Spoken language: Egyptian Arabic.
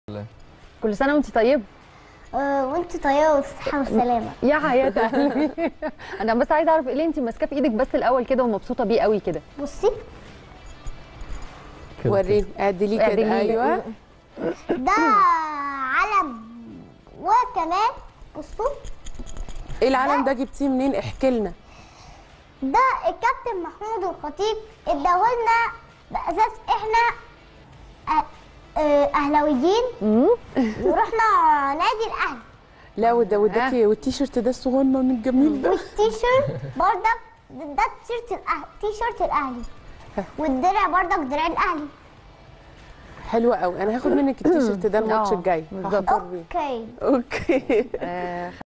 كل سنه وانت طيبه آه، وانت طيبه والصحه والسلامه يا حياه قلبي انا بس عايزه اعرف ايه اللي انت ماسكاه في ايدك بس الاول كده ومبسوطه بيه قوي كده بصي كده وريني اعدليه اعدليه. كده ايوه ده علم وكمان بصوا ايه العلم ده جبتيه منين احكي لنا ده الكابتن محمود الخطيب اداهولنا باساس احنا أه- آه، اهلاويين مم. ورحنا نادي الاهلي لا وده وداكي والتيشيرت ده الصغنن الجميل ده والتيشيرت بردك ده تيشيرت الاهلي تيشيرت الاهلي والدرع بردك درع الاهلي حلوه قوي انا هاخد منك التيشيرت ده الماتش آه، الجاي بالظبط. هحضر بيه اوكي اوكي آه